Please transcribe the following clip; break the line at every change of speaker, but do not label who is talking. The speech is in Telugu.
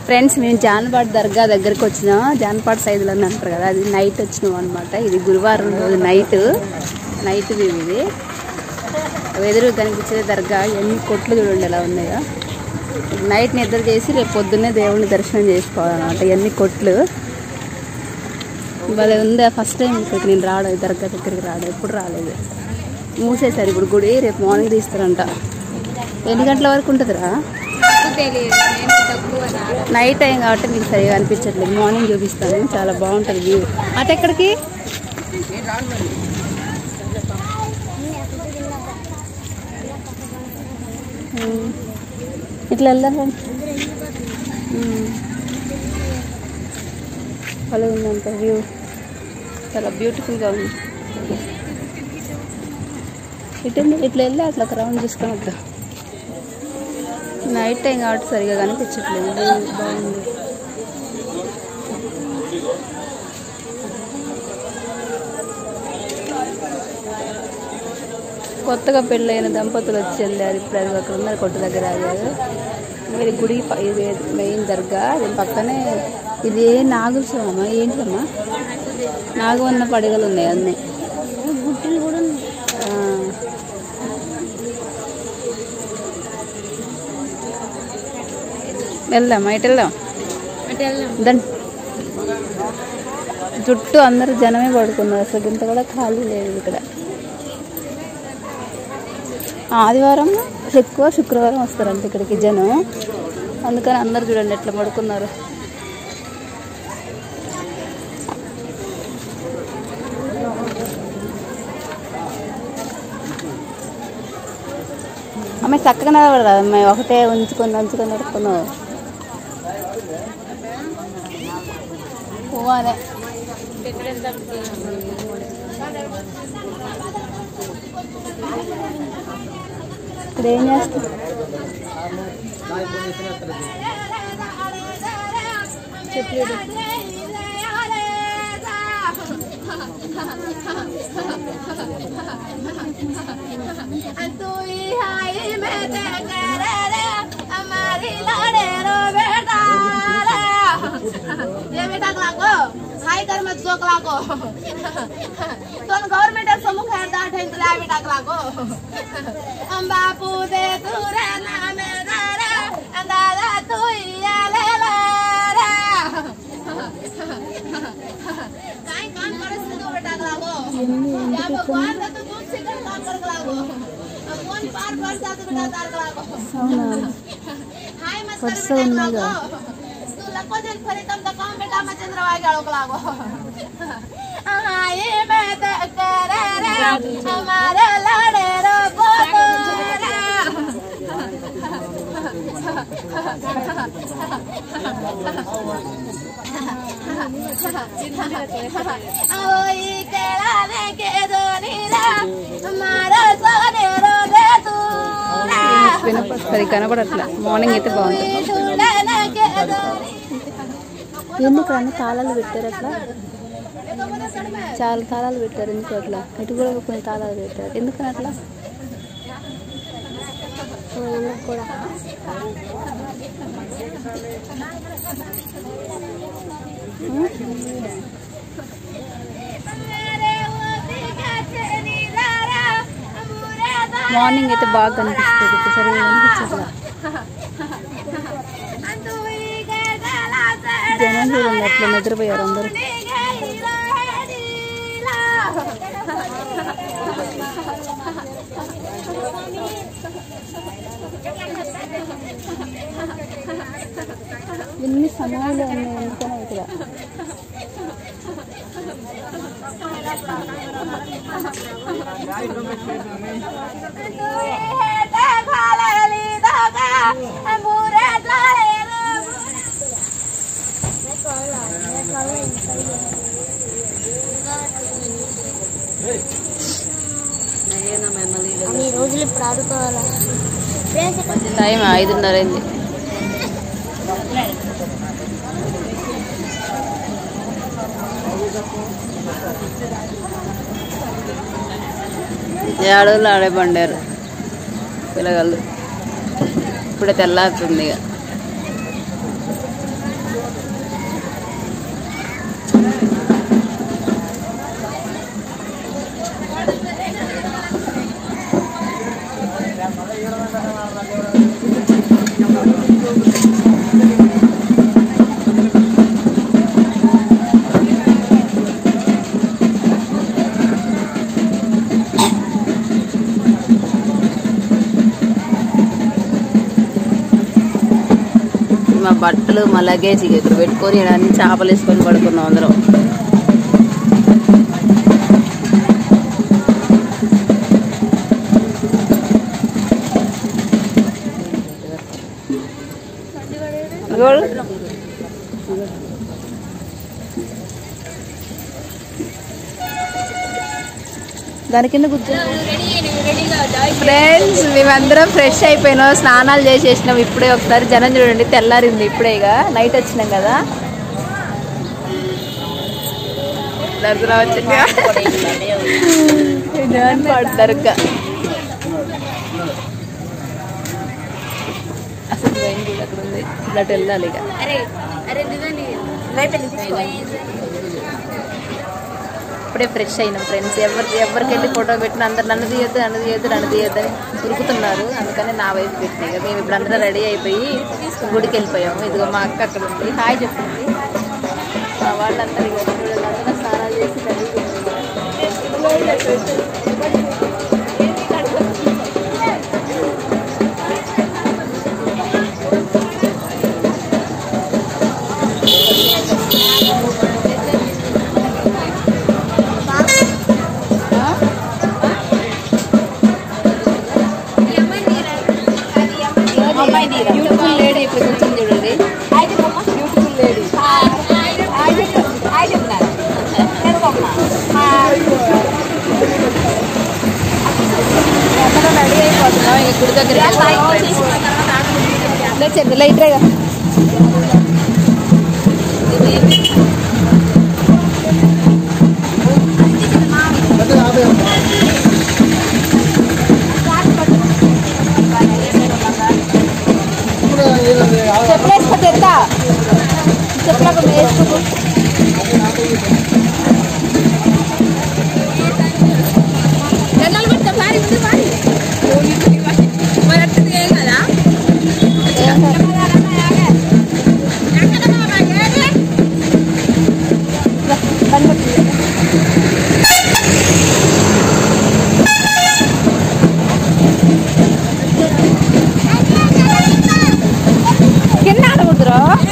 ఫ్రెండ్స్ మేము జానపాట్ దర్గా దగ్గరికి వచ్చినాం జానపాట్ సైజులో అని అంటారు కదా అది నైట్ వచ్చినాం అనమాట ఇది గురువారం రోజు నైట్ నైట్ వ్యూ ఇది ఎదురు కనిపించే దర్గా ఎన్ని కొట్లు చూడండి ఎలా ఉన్నాయో నైట్ నిద్ర చేసి రేపు పొద్దున్నే దేవుడిని దర్శనం చేసుకోవాలన్నమాట ఎన్ని కొట్లు భలే ఉంది ఫస్ట్ టైం ఇక్కడికి నేను రావడం ఈ దర్గా దగ్గరికి రావడం ఎప్పుడు రాలేదు మూసేశారు ఇప్పుడు గుడి రేపు మార్నింగ్ తీస్తారంట ఎన్ని గంటల వరకు ఉంటుందిరా
తెలియదు నేను తక్కువ రాను.
నైట్ టైం కాబట్టి మీకు సరిగా అనిపించట్లేదు మార్నింగ్ చూపిస్తాను చాలా బాగుంటుంది వ్యూ అటు ఎక్కడికి ఉమ్. ఇట్లా వెళ్దాం రండి. ఉమ్. భలే ఉందంట వ్యూ చాలా బ్యూటిఫుల్గా ఉంది ఇటు ఇట్లా వెళ్ళి అట్లా ఒక రౌండ్ చూసుకొని వద్దాం నైట్ టైం కాబట్టి సరిగా కనిపించట్లేదు వ్యూ బాగుంది కొత్తగా పెళ్ళైన దంపతులు వచ్చి వెళ్ళారు ఇప్పుడు అది అక్కడ ఉన్నారు కొట్టు దగ్గర ఆగారు ఇది గుడి ప- ఇది మెయిన్ దర్గా దీని పక్కనే ఇది నాగుల స్వామి ఏంటమ్మా నాగవన్న పడగలు ఉన్నాయి అన్నీ
గుట్టలు కూడా ఉన్నాయి
ఆ. వెళ్దాం ఇటు వెళ్దాం
అటు వెళ్దాం
దాని చుట్టూ అందరూ జనమే పడుకున్నారు అసలు ఇంత కూడా ఖాళీ లేదు ఇక్కడ ఆదివారం ఎక్కువ శుక్రవారం వస్తారంట ఇక్కడికి జనం అందుకని అందరు చూడండి ఎట్లా పడుకున్నారు అమ్మాయి చక్కగా నిలబడరా అమ్మాయి ఒకటే ఉంచుకొని ఉంచుకొని నడుపుకున్నావు పోవాలే ఇక్కడ ఏం చేస్తా చెప్పలేదు
तू ही हाय मैं ते करे रे हमारी लाडे रो बेटा रे ये बेटा लागो हाय कर मत जोक लागो तोन गवर्नमेंट समूह है दाट है तुला बेटा लागो हम बापू दे तू रे नाम रे अंदाजा तू ही आले रे काय काम करस तू बेटा लागो या भगवान का तू दूध से काम कर लागो कौन पार पार जाते बेटा तार लागो
అవునా
हाय मत
वर्ष
कर बेटा
उन्नीस
लागो तू लको दिन फरी तम तो काम बेटा मैं चंद्र वाई गाड़ो लागो हाय मैं ते करे रे हमारे लाडे रो बोलो ఓయి కేళానే కేదోనిరా మారో సోనేరో గేతురా
వినప సరిగ్గా కనపడట్లా మార్నింగ్ అయితే బాగుంటుంది
చూడనే కేదోని
ఎందుకు అన్ని తాళాలు పెట్టారు అట్లా చాలా తాళాలు పెట్టారు ఎందుకు అట్లా ఇటు కూడా కొన్ని తాళాలు పెట్టారు ఎందుకని అట్లా
కూడా
మార్నింగ్ అయితే బాగా కనిపిస్తుంది ఇప్పుడు సరిగా కనిపించట్లా జనం చూడండి అట్లా నిద్రపోయారు అందరూ ఎన్ని సమయాలు ఉన్నాయి ఎందుకని ఇక్కడ
అన్ని రోజులు ఇప్పుడు ఆడుకోవాలా
టైం ఐదున్నర అయింది ఏడోళ్ళు ఆడే పండారు పిల్లగాళ్ళు ఇప్పుడే తెల్లారుతుంది ఇక మా బట్టలు మా లగేజ్ ఇక ఇక్కడ పెట్టుకొని ఈడ అన్ని చేపలు వేసుకొని పడుకున్నాం అందరం గోల్. దాని కింద కూర్చొని ఫ్రెండ్స్ మేమందరం ఫ్రెష్ అయిపోయినాం స్నానాలు చేసేసినాం ఇప్పుడే ఒకసారి జనం చూడండి తెల్లారింది ఇప్పుడే ఇక నైట్ వచ్చినాం కదా దర్శనం వచ్చింది జగన్ పాడు దర్గా అసలు ట్రైన్ కూడా అక్కడ ఉంది ఇలాంటి వెళ్ళాలి ఇక ఇప్పుడే ఫ్రెష్ అయినాం ఫ్రెండ్స్ ఎవరు ఎవరికి వెళ్ళి ఫోటో పెట్టిన అందరు నన్ను తీయొద్దు నన్ను తీయొద్దు నన్ను తీయొద్దు అని ఉరుకుతున్నారు అందుకని నా వైపు పెట్టినాయి ఇక మేము ఇప్పుడు అందరం రెడీ అయిపోయి గుడికి వెళ్ళిపోయాము ఇదిగో మా అక్క అక్కడ ఉంది హాయ్ చెప్తుంది మా వాళ్ళందరూ ఇక వీళ్ళందరూ స్నానాలు చేసి రెడీ బ్యూటిఫుల్ లేడీ ఇప్పుడు కూర్చొని చూడండి బ్యూటిఫుల్ లేడీ అందరం రెడీ అయిపోతున్నాం ఇక గుడి దగ్గర చెంది లైట్ రేగా చెప్పలేసుకో ఎంత చెప్పలేక వేసుకో కింద ఆడకూడదురా